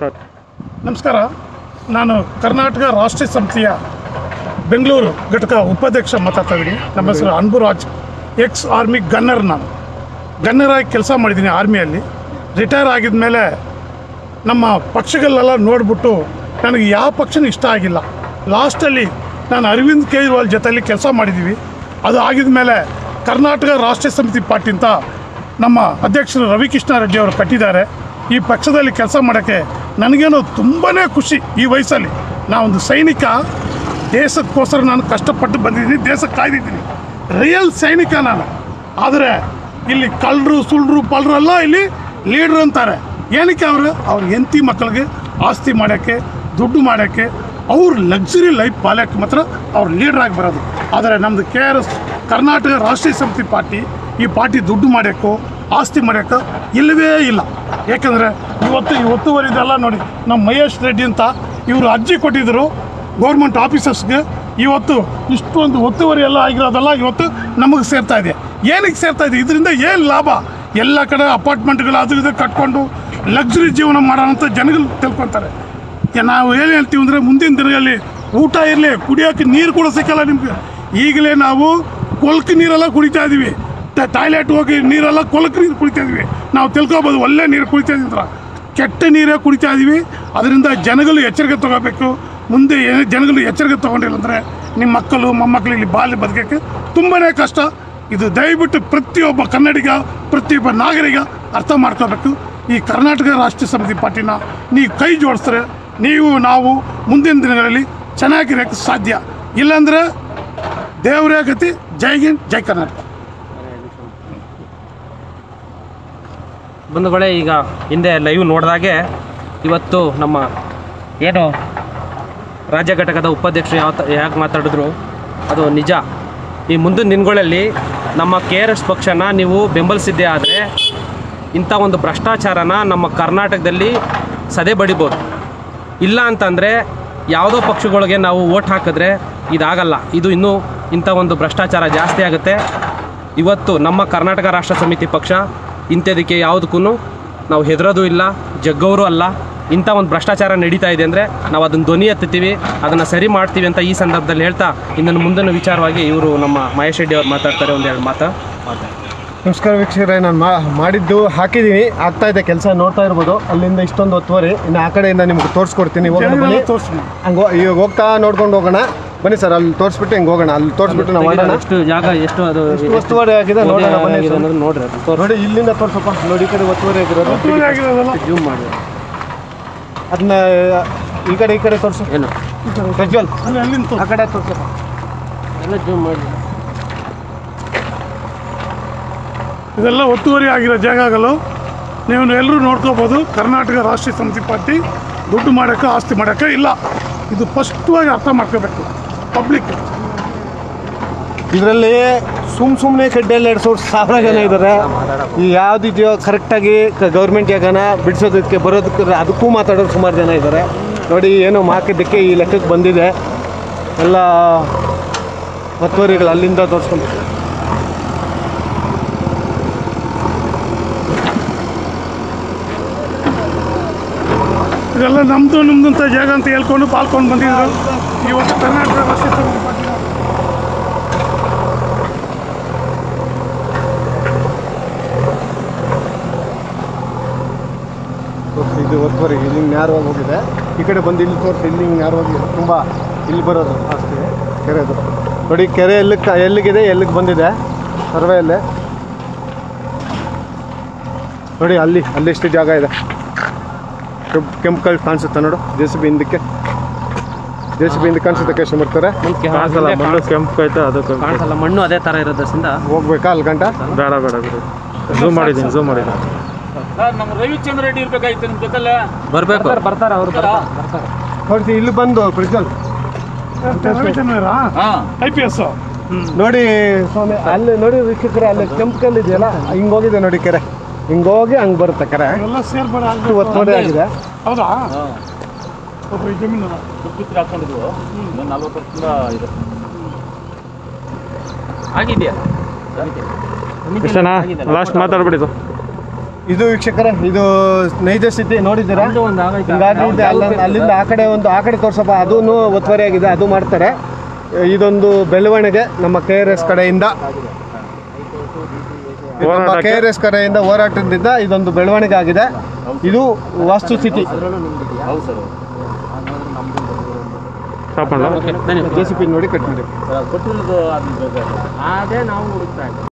ನಮಸ್ಕಾರ ನಾನು ಕರ್ನಾಟಕ ರಾಷ್ಟ್ರೀಯ ಸಮಿತಿಯ ಬೆಂಗಳೂರು ಘಟಕ ಉಪಾಧ್ಯಕ್ಷ ಮಾತಾಡ್ತಾ ಇದ್ದೀನಿ ನಮ್ಮ ಹೆಸರು ಅನ್ಬುರಾಜ್ ಎಕ್ಸ್ ಆರ್ಮಿ ಗನ್ನರ್ ನಾನು ಗನ್ನರ್ ಆಗಿ ಕೆಲಸ ಮಾಡಿದ್ದೀನಿ ಆರ್ಮಿಯಲ್ಲಿ ರಿಟೈರ್ ಆಗಿದ ಮೇಲೆ ನಮ್ಮ ಪಕ್ಷಗಳೆಲ್ಲ ನೋಡಿಬಿಟ್ಟು ನನಗೆ ಯಾವ ಪಕ್ಷನೂ ಇಷ್ಟ ಆಗಿಲ್ಲ ಲಾಸ್ಟಲ್ಲಿ ನಾನು ಅರವಿಂದ್ ಕೇಜ್ರಿವಾಲ್ ಜೊತೆಯಲ್ಲಿ ಕೆಲಸ ಮಾಡಿದ್ದೀವಿ ಅದು ಆಗಿದ ಮೇಲೆ ಕರ್ನಾಟಕ ರಾಷ್ಟ್ರೀಯ ಸಮಿತಿ ಪಾರ್ಟಿ ಅಂತ ನಮ್ಮ ಅಧ್ಯಕ್ಷರು ರವಿಕೃಷ್ಣ ರೆಡ್ಡಿ ಅವರು ಕಟ್ಟಿದ್ದಾರೆ ಈ ಪಕ್ಷದಲ್ಲಿ ಕೆಲಸ ಮಾಡೋಕ್ಕೆ ನನಗೇನೋ ತುಂಬಾ ಖುಷಿ ಈ ವಯಸ್ಸಲ್ಲಿ ನಾವೊಂದು ಸೈನಿಕ ದೇಶಕ್ಕೋಸ್ಕರ ನಾನು ಕಷ್ಟಪಟ್ಟು ಬಂದಿದ್ದೀನಿ ದೇಶಕ್ಕೆ ಕಾಯ್ದಿದ್ದೀನಿ ರಿಯಲ್ ಸೈನಿಕ ನಾನು ಆದರೆ ಇಲ್ಲಿ ಕಳ್ಳರು ಸುಳ್ಳರು ಪಲ್ರು ಎಲ್ಲ ಇಲ್ಲಿ ಲೀಡ್ರ್ ಅಂತಾರೆ ಏನಕ್ಕೆ ಅವರು ಅವ್ರ ಹೆಂಡತಿ ಮಕ್ಕಳಿಗೆ ಆಸ್ತಿ ಮಾಡೋಕ್ಕೆ ದುಡ್ಡು ಮಾಡೋಕ್ಕೆ ಅವ್ರ ಲಕ್ಸುರಿ ಲೈಫ್ ಪಾಲಕ್ಕೆ ಮಾತ್ರ ಅವ್ರು ಲೀಡ್ರ್ ಆಗಿ ಬರೋದು ಆದರೆ ನಮ್ಮದು ಕೆ ಆರ್ ಎಸ್ ಕರ್ನಾಟಕ ರಾಷ್ಟ್ರೀಯ ಸಮಿತಿ ಪಾರ್ಟಿ ಈ ಪಾರ್ಟಿ ದುಡ್ಡು ಮಾಡೋಕ್ಕೋ ಆಸ್ತಿ ಮಾಡೋಕ್ಕೋ ಇಲ್ಲವೇ ಇಲ್ಲ ಯಾಕಂದರೆ ಇವತ್ತು ಈ ಒತ್ತುವರಿದೆಲ್ಲ ನೋಡಿ ನಮ್ಮ ಮಹೇಶ್ ರೆಡ್ಡಿ ಅಂತ ಇವರು ಅರ್ಜಿ ಕೊಟ್ಟಿದ್ದರು ಗೌರ್ಮೆಂಟ್ ಆಫೀಸರ್ಸ್ಗೆ ಇವತ್ತು ಇಷ್ಟೊಂದು ಒತ್ತುವರಿ ಎಲ್ಲ ಆಗಿರೋದೆಲ್ಲ ಇವತ್ತು ನಮಗೆ ಸೇರ್ತಾ ಇದೆ ಏನಕ್ಕೆ ಸೇರ್ತಾ ಇದೆ ಇದರಿಂದ ಏನು ಲಾಭ ಎಲ್ಲ ಕಡೆ ಅಪಾರ್ಟ್ಮೆಂಟ್ಗಳು ಅದು ಇದು ಕಟ್ಕೊಂಡು ಲಕ್ಸುರಿ ಜೀವನ ಮಾಡೋಂಥ ಜನಗಳು ತಿಳ್ಕೊತಾರೆ ಈಗ ನಾವು ಏನು ಹೇಳ್ತೀವಿ ಅಂದರೆ ಮುಂದಿನ ದಿನಗಳಲ್ಲಿ ಊಟ ಇರಲಿ ಕುಡಿಯೋಕ್ಕೆ ನೀರು ಕೂಡ ಸಿಕ್ಕಲ್ಲ ನಿಮಗೆ ಈಗಲೇ ನಾವು ಕೊಲ್ಕು ನೀರೆಲ್ಲ ಕುಡಿತಾ ಇದ್ದೀವಿ ಟಾಯ್ಲೆಟ್ ಹೋಗಿ ನೀರೆಲ್ಲ ಕೊಲಕ್ ನೀರು ಕುಡಿತಾ ಇದ್ದೀವಿ ನಾವು ತಿಳ್ಕೊಬೋದು ಒಳ್ಳೆ ನೀರು ಕುಡಿತಾ ಇದ್ದೀವಿ ಕೆಟ್ಟ ನೀರೇ ಕುಡಿತಾ ಇದ್ದೀವಿ ಅದರಿಂದ ಜನಗಳು ಎಚ್ಚರಿಕೆ ತಗೋಬೇಕು ಮುಂದೆ ಏನೇ ಜನಗಳು ಎಚ್ಚರಿಕೆ ತೊಗೊಂಡಿಲ್ಲ ಅಂದರೆ ನಿಮ್ಮ ಮಕ್ಕಳು ಮೊಮ್ಮಕ್ಕಳು ಇಲ್ಲಿ ಬಾಲ್ಯ ಬದುಕೋಕ್ಕೆ ತುಂಬಾ ಕಷ್ಟ ಇದು ದಯವಿಟ್ಟು ಪ್ರತಿಯೊಬ್ಬ ಕನ್ನಡಿಗ ಪ್ರತಿಯೊಬ್ಬ ನಾಗರಿಕ ಅರ್ಥ ಮಾಡ್ಕೋಬೇಕು ಈ ಕರ್ನಾಟಕ ರಾಷ್ಟ್ರೀಯ ಸಮಿತಿ ಪಾರ್ಟಿನ ನೀವು ಕೈ ಜೋಡಿಸಿದ್ರೆ ನೀವು ನಾವು ಮುಂದಿನ ದಿನಗಳಲ್ಲಿ ಚೆನ್ನಾಗಿರೋಕ್ಕೆ ಸಾಧ್ಯ ಇಲ್ಲಾಂದರೆ ದೇವರೇ ಗತಿ ಜೈ ಹಿಂದ್ ಜೈ ಕರ್ನಾಟಕ ಬಂಧುಗಳೇ ಈಗ ಹಿಂದೆ ಲೈವ್ ನೋಡಿದಾಗೆ ಇವತ್ತು ನಮ್ಮ ಏನು ರಾಜ್ಯ ಘಟಕದ ಉಪಾಧ್ಯಕ್ಷರು ಯಾವ ಯಾಕೆ ಮಾತಾಡಿದ್ರು ಅದು ನಿಜ ಈ ಮುಂದಿನ ದಿನಗಳಲ್ಲಿ ನಮ್ಮ ಕೆ ಆರ್ ಎಸ್ ಪಕ್ಷನ ನೀವು ಬೆಂಬಲಿಸಿದ್ದೇ ಆದರೆ ಇಂಥ ಒಂದು ಭ್ರಷ್ಟಾಚಾರನ ನಮ್ಮ ಕರ್ನಾಟಕದಲ್ಲಿ ಸದೆ ಬಡಿಬೋದು ಇಲ್ಲ ಅಂತಂದರೆ ಯಾವುದೋ ಪಕ್ಷಗಳಿಗೆ ನಾವು ಓಟ್ ಹಾಕಿದ್ರೆ ಇದಾಗಲ್ಲ ಇದು ಇನ್ನೂ ಇಂಥ ಒಂದು ಭ್ರಷ್ಟಾಚಾರ ಜಾಸ್ತಿ ಆಗುತ್ತೆ ಇವತ್ತು ನಮ್ಮ ಕರ್ನಾಟಕ ರಾಷ್ಟ್ರ ಸಮಿತಿ ಪಕ್ಷ ಇಂಥದಕ್ಕೆ ಯಾವುದಕ್ಕೂ ನಾವು ಹೆದರೋದು ಇಲ್ಲ ಜಗ್ಗೋರು ಅಲ್ಲ ಇಂಥ ಒಂದು ಭ್ರಷ್ಟಾಚಾರ ನಡೀತಾ ಇದೆ ಅಂದರೆ ನಾವು ಅದನ್ನು ಧ್ವನಿ ಎತ್ತುತ್ತೀವಿ ಅದನ್ನು ಸರಿ ಮಾಡ್ತೀವಿ ಅಂತ ಈ ಸಂದರ್ಭದಲ್ಲಿ ಹೇಳ್ತಾ ಇನ್ನೊಂದು ಮುಂದಿನ ವಿಚಾರವಾಗಿ ಇವರು ನಮ್ಮ ಮಹೇಶ್ ರೆಡ್ಡಿ ಅವ್ರು ಮಾತಾಡ್ತಾರೆ ಒಂದೆರಡು ಮಾತು ಮಾತಾಡ್ತಾರೆ ನಮಸ್ಕಾರ ವೀಕ್ಷಕರೇ ನಾನು ಮಾ ಮಾಡಿದ್ದು ಹಾಕಿದ್ದೀನಿ ಆಗ್ತಾ ಇದೆ ಕೆಲಸ ನೋಡ್ತಾ ಇರ್ಬೋದು ಅಲ್ಲಿಂದ ಇಷ್ಟೊಂದು ಒತ್ತುವರಿ ಇನ್ನು ಆ ಕಡೆಯಿಂದ ನಿಮ್ಗೆ ತೋರಿಸ್ಕೊಡ್ತೀನಿ ಹೋಗೋಣ ಬನ್ನಿ ತೋರಿಸಿ ಹಂಗೆ ಇವಾಗ ಹೋಗ್ತಾ ನೋಡ್ಕೊಂಡು ಹೋಗೋಣ ಬನ್ನಿ ಸರ್ ಅಲ್ಲಿ ತೋರಿಸ್ಬಿಟ್ಟು ಹಿಂಗೆ ಹೋಗೋಣ ಅಲ್ಲಿ ತೋರಿಸ್ಬಿಟ್ಟು ನಾವು ಮಾಡೋಣ ಎಷ್ಟು ಜಾಗ ಎಷ್ಟು ಅದು ಎಷ್ಟು ಒತ್ತುವರಿ ಆಗಿದೆ ನೋಡೋಣ ಬನ್ನಿ ಆಗಿದೆ ಸರ್. ಅನ್ನೋದು ನೋಡ್ರಿ ಅದು ತೋರ್ಸಿ ನೋಡಿ ಇಲ್ಲಿಂದ ತೋರ್ಸಪ್ಪ ನೋಡಿ ಈ ಕಡೆ ಒತ್ತುವರಿ ಆಗಿರೋದು ಒತ್ತುವರಿ ಆಗಿರೋದಲ್ಲ ಜೂಮ್ ಮಾಡಿ ಅದನ್ನ ಈ ಕಡೆ ಈ ಕಡೆ ತೋರಿಸು ಏನು ಪ್ರಜ್ವಲ್ ಅಲ್ಲಿ ಅಲ್ಲಿಂದ ತೋರ್ಸು. ಆ ಕಡೆ ತೋರ್ಸಪ್ಪ ಎಲ್ಲ ಜೂಮ್ ಮಾಡಿ ಇದೆಲ್ಲ ಒತ್ತುವರಿ ಆಗಿರೋ ಜಾಗಗಳು ನೀವು ಎಲ್ಲರೂ ನೋಡ್ಕೋಬೋದು ಕರ್ನಾಟಕ ರಾಷ್ಟ್ರೀಯ ಸಮಿತಿ ಪಾರ್ಟಿ ದುಡ್ಡು ಮಾಡೋಕ್ಕೆ ಆಸ್ತಿ ಮಾಡೋಕ್ಕೆ ಇಲ್ಲ ಇದು ಫಸ್ಟ್ವಾಗಿ ಅರ್ಥ ಮಾಡ್ಕೋಬೇಕು ಪಬ್ಲಿಕ್ ಇದರಲ್ಲಿ ಸುಮ್ ಸುಮ್ಮನೆ ಕಡ್ಡೆಲ್ಲ ಎಡ್ಸೋರು ಸಾವಿರ ಜನ ಇದ್ದಾರೆ ಈ ಯಾವುದಿದೆಯೋ ಕರೆಕ್ಟಾಗಿ ಗೌರ್ಮೆಂಟ್ ಜಾಗನ ಬಿಡಿಸೋದಕ್ಕೆ ಬರೋದಕ್ಕೆ ಅದಕ್ಕೂ ಮಾತಾಡೋರು ಸುಮಾರು ಜನ ಇದ್ದಾರೆ ನೋಡಿ ಏನೋ ಮಾಕಿದ್ದಕ್ಕೆ ಈ ಲೆಕ್ಕಕ್ಕೆ ಬಂದಿದೆ ಎಲ್ಲ ಒತ್ತುವರಿಗಳು ಅಲ್ಲಿಂದ ತೋರಿಸ್ಕೊಂಡು ಇದೆಲ್ಲ ನಮ್ಮದು ನಿಮ್ಮದು ಅಂತ ಜಾಗ ಅಂತ ಹೇಳ್ಕೊಂಡು ಪಾಲ್ಕೊಂಡು ಬಂದಿದ್ರು ಇವತ್ತು ಕರ್ನಾಟಕ ರಾಷ್ಟ್ರೀಯ ಸಮಿತಿ ಪಾರ್ಟಿ ಇದು ಒತ್ತುವರಿ ಇಲ್ಲಿ ನೇರವಾಗಿ ಹೋಗಿದೆ ಈ ಕಡೆ ಬಂದು ಇಲ್ಲಿ ತೋರಿಸಿ ಇಲ್ಲಿ ನೇರವಾಗಿ ತುಂಬ ಇಲ್ಲಿ ಬರೋದು ಆಸ್ತಿ ಕೆರೆದು ನೋಡಿ ಕೆರೆ ಎಲ್ಲಿಗೆ ಎಲ್ಲಿಗಿದೆ ಎಲ್ಲಿಗೆ ಬಂದಿದೆ ಸರ್ವೆಯಲ್ಲಿ ನೋಡಿ ಅಲ್ಲಿ ಅಲ್ಲಿಷ್ಟು ಜಾಗ ಇದೆ ಕೆಂಪ್ ಕೆಂಪು ಕಲ್ ಕಾಣಿಸುತ್ತೆ ನೋಡು ಜೆ ಸಿ ಬಿ ಹಿಂದಕ್ಕೆ ಜೆ ಸಿ ಬಿ ಹಿಂದಕ್ಕೆ ಕಾಣಿಸುತ್ತೆ ಕಷ್ಟ ಮಾಡ್ತಾರೆ ಕಾಣಿಸಲ್ಲ ಮಣ್ಣು ಕೆಂಪು ಐತೆ ಅದು ಕೆಂಪು ಕಾಣಿಸಲ್ಲ ಮಣ್ಣು ಅದೇ ಥರ ಇರೋದ್ರಿಂದ ಹೋಗ್ಬೇಕಾ ಅಲ್ಲಿ ಗಂಟ ಬೇಡ ಬೇಡ ಬಿಡು ಝೂಮ್ ಮಾಡಿದ್ದೀನಿ ಝೂಮ್ ಮಾಡಿದ್ದೀನಿ ನಮ್ಮ ರವಿಚಂದ್ರ ರೆಡ್ಡಿ ಇರ್ಬೇಕಾಯ್ತು ನಿಮ್ ಜೊತೆಲ್ಲ ಬರ್ಬೇಕು ಬರ್ತಾರೆ ಅವರು ಬರ್ತಾರೆ ನೋಡಿ ಇಲ್ಲಿ ಬಂದು ಪ್ರಿಜಲ್ ಹಾ ಐ ಪಿ ಎಸ್ ನೋಡಿ ಸ್ವಾಮಿ ಅಲ್ಲಿ ನೋಡಿ ವೀಕ್ಷಕರೇ ಅಲ್ಲಿ ಕೆಂಪು ಕಲ್ಲು ಇದೆಯಲ್ಲ ಹಿಂಗೆ ಹೋಗಿದೆ ನೋಡಿ ಕೆರೆ ಹಿಂಗೆ ಹೋಗಿ ಹಂಗೆ ಬರುತ್ತೆ ಕೆರೆ ಎಲ್ಲ ಸೇರ್ಬೇಡ ಇಷ್ಟು ಒತ್ತುವರಿ ಆಗಿದೆ ಹೌದಾ ಒಬ್ಬರು ಜಮೀನು ದುಡ್ಡು ಹಾಕೊಂಡಿದ್ವು ಒಂದು ನಲ್ವತ್ತು ವರ್ಷದಿಂದ ಇದೆ ಆಗಿದೆಯಾ ಇಷ್ಟನಾ ಲಾಸ್ಟ್ ಮಾತಾಡ್ಬಿಡಿ ಇದು ವೀಕ್ಷಕರೇ ಇದು ನೈಜ ಸ್ಥಿತಿ ನೋಡಿದ್ದೀರಾ ಒಂದು ಒಂದು ಆಗೈತೆ. ಹಿಂಗಾಗಿ ಇದೆ ಅಲ್ಲ ಅಲ್ಲಿಂದ ಆ ಕಡೆ ಒಂದು ಆ ಕಡೆ ತೋರ್ಸಪ್ಪ ಅದೂ ಒತ್ತುವರಿಯಾಗಿದೆ ಅದು ಮಾಡ್ತಾರೆ ಇದೊಂದು ಬೆಳವಣಿಗೆ ನಮ್ಮ ಕೆ ಆರ್ ಎಸ್ ಕಡೆಯಿಂದ ನಮ್ಮ ಕೆ ಆರ್ ಎಸ್ ಕಡೆಯಿಂದ ಹೋರಾಟದಿಂದ ಇದೊಂದು ಬೆಳವಣಿಗೆ ಆಗಿದೆ ಇದು ವಾಸ್ತುಸ್ಥಿತಿ ಹೌದು ಸರ್ ಸ್ಟಾಪ್ ಮಾಡಲ ಓಕೆ ಧನ್ಯವಾದ ಜೆ ಸಿ ಪಿ ನೋಡಿ ಕಟ್ ಮಾಡಿ ಕೊಟ್ಟಿರೋದು ಅದು ಬೇಕಾದ್ರೆ ಅದೇ ನಾವು ಹುಡುಕ್ತಾ ಇದ್ದೀವಿ